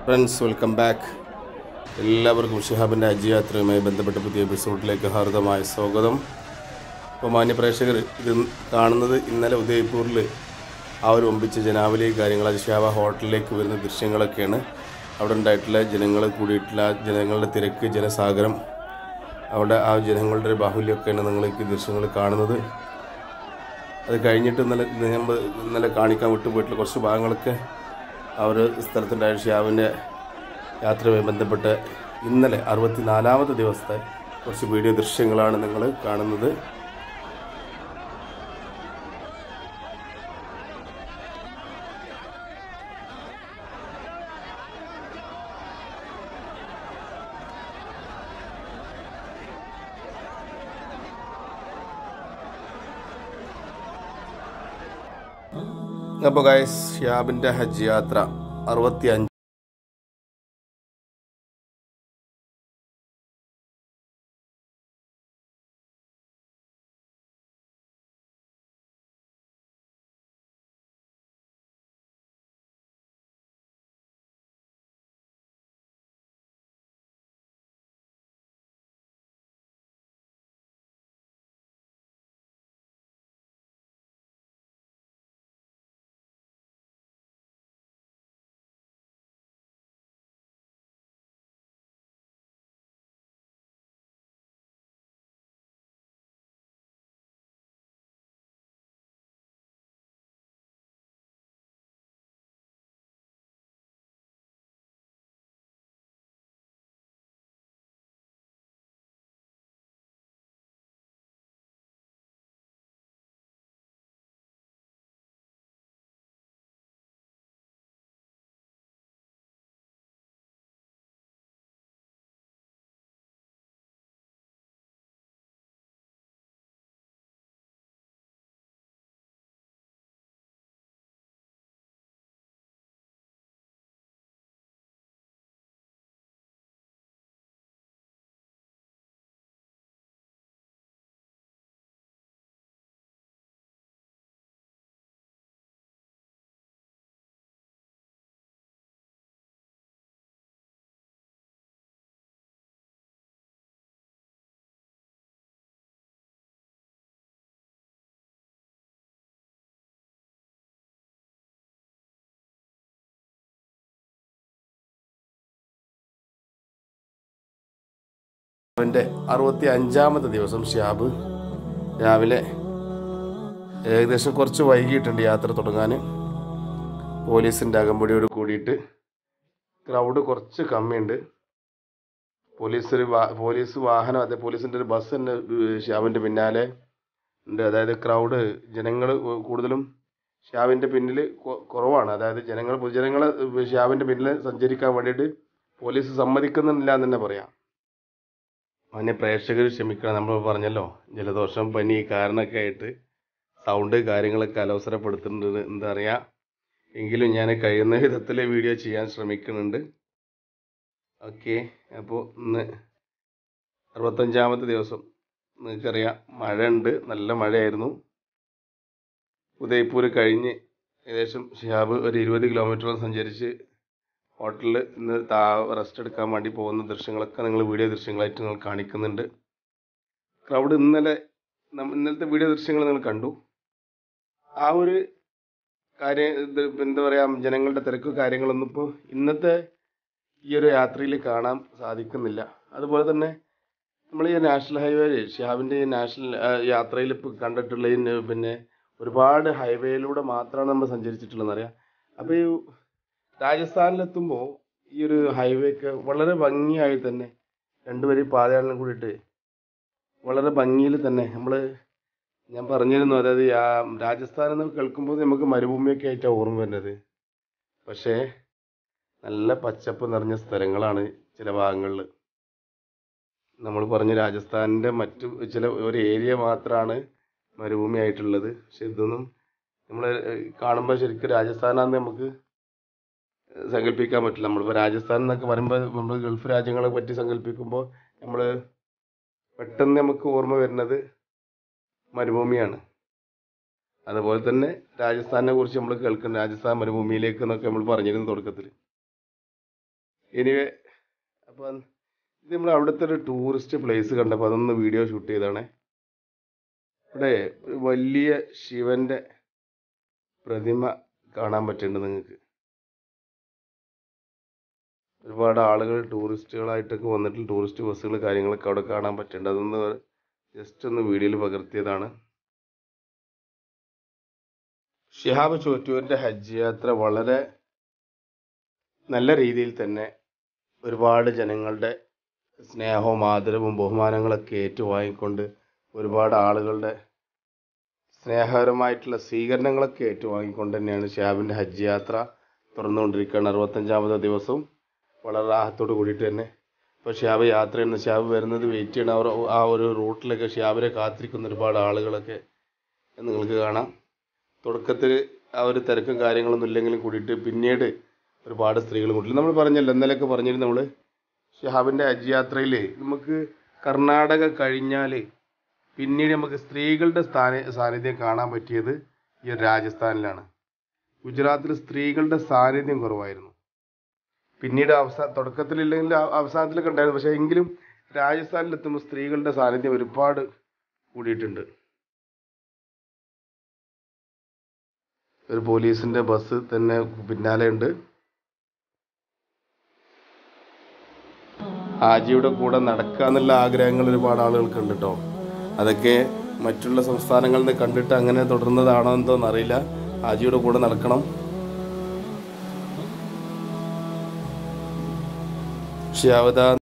friends welcome back എല്ലാവർക്കും ഷിഹാബിൻ്റെ ഹജ്ജ് യാത്രയുമായി ബന്ധപ്പെട്ട പുതിയ എപ്പിസോഡിലേക്ക് ഹാർദമായ സ്വാഗതം അപ്പോൾ മാന്യ പ്രേക്ഷകർ ഇത് കാണുന്നത് ഇന്നലെ ഉദയ്പൂരിൽ ആ ഒരു ഒമ്പിച്ച ജനാവലി കാര്യങ്ങൾ അത് ഷിഹാബ ഹോട്ടലിലേക്ക് വരുന്ന ദൃശ്യങ്ങളൊക്കെയാണ് അവിടെ ഉണ്ടായിട്ടുള്ള ജനങ്ങൾ കൂടിയിട്ടുള്ള ആ ജനങ്ങളുടെ തിരക്ക് ജനസാഗരം അവിടെ ആ ജനങ്ങളുടെ ഒരു ബാഹുല്യമൊക്കെയാണ് നിങ്ങൾ ഈ ദൃശ്യങ്ങൾ കാണുന്നത് അത് കഴിഞ്ഞിട്ട് ഇന്നലെ നമ്മൾ ഇന്നലെ കാണിക്കാൻ വിട്ടുപോയിട്ടുള്ള കുറച്ച് ഭാഗങ്ങളൊക്കെ ആ ഒരു സ്ഥലത്തുണ്ടായ ഷിയാവിൻ്റെ യാത്രയുമായി ബന്ധപ്പെട്ട് ഇന്നലെ അറുപത്തിനാലാമത്തെ ദിവസത്തെ കുറച്ച് വീഡിയോ ദൃശ്യങ്ങളാണ് നിങ്ങൾ കാണുന്നത് അപ്പോൾ ഗൈസ് ഷിയാബിൻ്റെ ഹജ്ജ് യാത്ര അറുപത്തി അഞ്ച് അവൻ്റെ അറുപത്തി അഞ്ചാമത്തെ ദിവസം ഷിയാബ് രാവിലെ ഏകദേശം കുറച്ച് വൈകിട്ടുണ്ട് യാത്ര തുടങ്ങാൻ പോലീസിൻ്റെ അകമ്പടിയോട് കൂടിയിട്ട് ക്രൗഡ് കുറച്ച് കമ്മിയുണ്ട് പോലീസ് ഒരു വാ പോലീസ് വാഹനം അതെ പോലീസിൻ്റെ ഒരു ബസ് തന്നെ ഷിയാബിൻ്റെ പിന്നാലെ ഉണ്ട് അതായത് ക്രൗഡ് ജനങ്ങൾ കൂടുതലും ഷിയാബിൻ്റെ പിന്നിൽ കുറവാണ് അതായത് ജനങ്ങൾ പൊതുജനങ്ങൾ ഷിയാബിൻ്റെ പിന്നിൽ സഞ്ചരിക്കാൻ വേണ്ടിയിട്ട് പോലീസ് സമ്മതിക്കുന്നില്ല എന്ന് തന്നെ പറയാം മാന്യ പ്രേക്ഷകർ ക്ഷമിക്കണം നമ്മൾ പറഞ്ഞല്ലോ ജലദോഷം പനി കാരണമൊക്കെ ആയിട്ട് സൗണ്ട് കാര്യങ്ങളൊക്കെ അലോസരപ്പെടുത്തുന്നുണ്ട് എന്താ പറയുക എങ്കിലും ഞാൻ കഴിയുന്ന വിധത്തിൽ വീഡിയോ ചെയ്യാൻ ശ്രമിക്കുന്നുണ്ട് ഓക്കെ അപ്പോൾ ഇന്ന് അറുപത്തഞ്ചാമത്തെ ദിവസം നിങ്ങൾക്കറിയാം മഴ ഉണ്ട് നല്ല മഴയായിരുന്നു ഉദയ്പൂർ കഴിഞ്ഞ് ഏകദേശം ഷിഹാബ് ഒരു ഇരുപത് കിലോമീറ്ററോളം സഞ്ചരിച്ച് ഹോട്ടലിൽ ഇന്ന് താ റെസ്റ്റ് എടുക്കാൻ വേണ്ടി പോകുന്ന ദൃശ്യങ്ങളൊക്കെ നിങ്ങൾ വീഡിയോ ദൃശ്യങ്ങളായിട്ട് നിങ്ങൾ കാണിക്കുന്നുണ്ട് ക്രൗഡ് ഇന്നലെ നമ്മ- ഇന്നലത്തെ വീഡിയോ ദൃശ്യങ്ങൾ നിങ്ങൾ കണ്ടു ആ ഒരു കാര്യം ഇത് എന്താ പറയുക ജനങ്ങളുടെ തിരക്ക് കാര്യങ്ങളൊന്നും ഇപ്പോൾ ഇന്നത്തെ ഈ ഒരു യാത്രയിൽ കാണാൻ സാധിക്കുന്നില്ല അതുപോലെ തന്നെ നമ്മൾ ഈ നാഷണൽ ഹൈവേയിൽ ഷിഹാബിൻ്റെ ഈ നാഷണൽ യാത്രയിൽ ഇപ്പോൾ കണ്ടിട്ടുള്ള ഈ ന- പിന്നെ ഒരുപാട് ഹൈവേയിലൂടെ മാത്രമാണ് നമ്മൾ സഞ്ചരിച്ചിട്ടുള്ളതെന്ന് അറിയാം അപ്പോൾ ഈ രാജസ്ഥാനിലെത്തുമ്പോൾ ഈ ഒരു ഹൈവേ ഒക്കെ വളരെ ഭംഗിയായി തന്നെ രണ്ടുപേരും ഈ പാതയാണെങ്കിലും കൂടിയിട്ട് വളരെ ഭംഗിയിൽ തന്നെ നമ്മൾ ഞാൻ പറഞ്ഞിരുന്നു അതായത് യാ- രാജസ്ഥാൻ എന്ന് കേൾക്കുമ്പോൾ നമുക്ക് മരുഭൂമിയൊക്കെ ആയിട്ടാണ് ഓർമ്മ വരുന്നത് പക്ഷേ നല്ല പച്ചപ്പ് നിറഞ്ഞ സ്ഥലങ്ങളാണ് ചില ഭാഗങ്ങളിൽ നമ്മൾ പറഞ്ഞ രാജസ്ഥാനിൻ്റെ മറ്റു ചില ഒരു ഏരിയ മാത്രമാണ് മരുഭൂമി ആയിട്ടുള്ളത് പക്ഷെ ഇതൊന്നും നമ്മൾ കാണുമ്പോൾ ശരിക്കും രാജസ്ഥാനാന്ന് നമുക്ക് സങ്കല്പിക്കാൻ പറ്റില്ല നമ്മളിപ്പോൾ രാജസ്ഥാൻ എന്നൊക്കെ പറയുമ്പോൾ നമ്മൾ ഗൾഫ് രാജ്യങ്ങളെ പറ്റി സങ്കല്പിക്കുമ്പോൾ നമ്മൾ പെട്ടെന്ന് നമുക്ക് ഓർമ്മ വരുന്നത് മരുഭൂമിയാണ് അതുപോലെ തന്നെ രാജസ്ഥാനെ കുറിച്ച് നമ്മൾ കേൾക്കുന്ന രാജസ്ഥാൻ മരുഭൂമിയിലേക്ക് എന്നൊക്കെ നമ്മൾ പറഞ്ഞിരുന്നു തുടക്കത്തിൽ എനിവേ അപ്പം ഇത് നമ്മൾ അവിടുത്തെ ഒരു ടൂറിസ്റ്റ് പ്ലേസ് കണ്ടപ്പോൾ അതൊന്ന് വീഡിയോ ഷൂട്ട് ചെയ്താണ് ഇവിടെ ഒരു വലിയ ശിവന്റെ പ്രതിമ കാണാൻ പറ്റുന്നുണ്ട് നിങ്ങൾക്ക് ഒരുപാട് ആളുകൾ ടൂറിസ്റ്റുകളായിട്ടൊക്കെ വന്നിട്ട് ടൂറിസ്റ്റ് ബസ്സുകൾ കാര്യങ്ങളൊക്കെ അവിടെ കാണാൻ പറ്റുന്നുണ്ട് അതൊന്ന് ജസ്റ്റ് ഒന്ന് വീഡിയോയിൽ പകർത്തിയതാണ് ഷിഹാബ് ചോറ്റൂരിൻ്റെ ഹജ്ജ് യാത്ര വളരെ നല്ല രീതിയിൽ തന്നെ ഒരുപാട് ജനങ്ങളുടെ സ്നേഹവും ആദരവും ബഹുമാനങ്ങളൊക്കെ ഏറ്റുവാങ്ങിക്കൊണ്ട് ഒരുപാട് ആളുകളുടെ സ്നേഹകരമായിട്ടുള്ള സ്വീകരണങ്ങളൊക്കെ ഏറ്റുവാങ്ങിക്കൊണ്ട് തന്നെയാണ് ഷിഹാബിൻ്റെ ഹജ്ജ് യാത്ര തുറന്നുകൊണ്ടിരിക്കുകയാണ് അറുപത്തഞ്ചാമത്തെ ദിവസവും വളരെ റാഹത്തോട് കൂടിയിട്ട് തന്നെ ഇപ്പോൾ ഷിഹാബ് യാത്ര ചെയ്യുന്ന ഷിഹാബ് വരുന്നത് വെയിറ്റ് ചെയ്യണ അവർ ആ ഒരു റൂട്ടിലൊക്കെ ഷിഹാബിനെ കാത്തിരിക്കുന്ന ഒരുപാട് ആളുകളൊക്കെ നിങ്ങൾക്ക് കാണാം തുടക്കത്തിൽ ആ ഒരു തിരക്കും കാര്യങ്ങളൊന്നും ഇല്ലെങ്കിലും കൂടിയിട്ട് പിന്നീട് ഒരുപാട് സ്ത്രീകൾ കൂട്ടില്ല നമ്മൾ പറഞ്ഞല്ലോ ഇന്നലെയൊക്കെ പറഞ്ഞിരുന്നു നമ്മൾ ഷിഹാബിൻ്റെ ഹജ്ജ് യാത്രയിൽ നമുക്ക് കർണാടക കഴിഞ്ഞാൽ പിന്നീട് നമുക്ക് സ്ത്രീകളുടെ സ്ഥാന സാന്നിധ്യം കാണാൻ പറ്റിയത് ഈ ഒരു രാജസ്ഥാനിലാണ് ഗുജറാത്തിൽ സ്ത്രീകളുടെ സാന്നിധ്യം കുറവായിരുന്നു പിന്നീട് അവസാന തുടക്കത്തിലില്ലെങ്കിൽ ആ- അവസാനത്തിലൊക്കെ ഉണ്ടായിരുന്നു പക്ഷേ എങ്കിലും രാജസ്ഥാനിലെത്തുമ്പോൾ സ്ത്രീകളുടെ സാന്നിധ്യം ഒരുപാട് കൂടിയിട്ടുണ്ട് ഒരു പോലീസിന്റെ ബസ് തന്നെ പിന്നാലെ ഉണ്ട് ഹാജിയുടെ കൂടെ നടക്കാന്നുള്ള ആഗ്രഹങ്ങൾ ഒരുപാട് ആളുകൾക്ക് ഉണ്ട് കേട്ടോ അതൊക്കെ മറ്റുള്ള സംസ്ഥാനങ്ങളിൽ നിന്ന് കണ്ടിട്ട് അങ്ങനെ തുടർന്നതാണോ എന്തോന്ന് അറിയില്ല ഹാജിയുടെ കൂടെ നടക്കണം ഷിയാവത